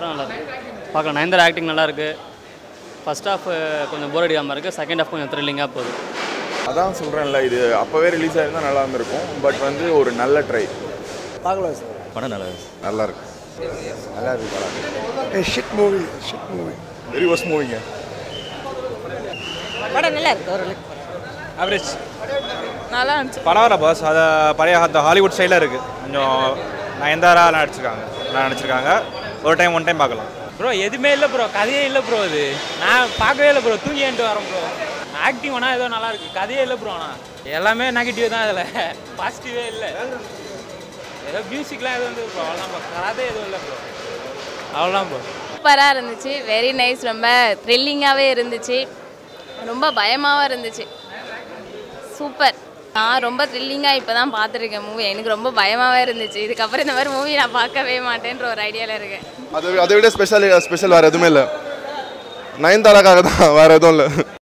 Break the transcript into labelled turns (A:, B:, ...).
A: படம் நல்லா இருக்கு பார்க்கலாம் நயன்தாரா ஆக்டிங் நல்லா இருக்கு ஃபர்ஸ்ட் ஹாஃப் கொஞ்சம் போர் அடிக்காமல் இருக்குது செகண்ட் ஹாஃப் கொஞ்சம் த்ரில்லிங்காக போகுது
B: அதான் சொல்கிறேன்ல இது அப்போவே ரிலீஸ் ஆயிருந்தா நல்லா இருந்திருக்கும் பட் வந்து ஒரு நல்ல ட்ரை
C: பார்க்கலாம் சார்
D: படம் நல்லா இருக்கு
B: நல்லா இருக்கு
C: நல்லா இருக்கு படம் shit movie shit movie
B: very worst மூவிங்க
E: படம் நல்லா இருக்கு ஓரளவுக்கு
F: ஆவரேஜ்
E: நல்லா இருந்துச்சு
F: பரவாயில்ல பாஸ் அது பழைய அந்த ஹாலிவுட் ஸ்டைலில் இருக்குது கொஞ்சம் நயன்தாரா நடிச்சிருக்காங்க நல்லா நடிச்சிருக்காங்க ஒரு டைம் ஒன் டைம் பார்க்கலாம்
G: ப்ரோ எதுவுமே இல்லை ப்ரோ கதையே இல்லை ப்ரோ அது நான் பார்க்கவே இல்லை ப்ரோ தூங்கி ஏன்ட்டு வரேன் ப்ரோ ஆக்டிங் வேணால் ஏதோ நல்லா இருக்கு கதையே இல்லை ப்ரோ ஆனால் எல்லாமே நெகட்டிவ் தான் இதில் பாசிட்டிவே இல்லை ஏதோ மியூசிக்லாம் எதுவும் வந்து ப்ரோ அவ்வளோதான் ப்ரோ கதை எதுவும் இல்லை ப்ரோ அவ்வளோதான் ப்ரோ
E: சூப்பராக இருந்துச்சு வெரி நைஸ் ரொம்ப த்ரில்லிங்காகவே இருந்துச்சு ரொம்ப பயமாகவும் இருந்துச்சு சூப்பர் நான் ரொம்ப த்ரில்லிங்காக இப்போ தான் பார்த்துருக்கேன் மூவி எனக்கு ரொம்ப பயமாகவே இருந்துச்சு இதுக்கப்புறம் இந்த மாதிரி மூவி நான் பார்க்கவே மாட்டேன்ற ஒரு ஐடியாவில் இருக்கேன்
B: அதை அதை விட ஸ்பெஷல் ஸ்பெஷல் வேறு எதுவுமே இல்லை நயன்தாராக்காக தான் வேறு எதுவும் இல்லை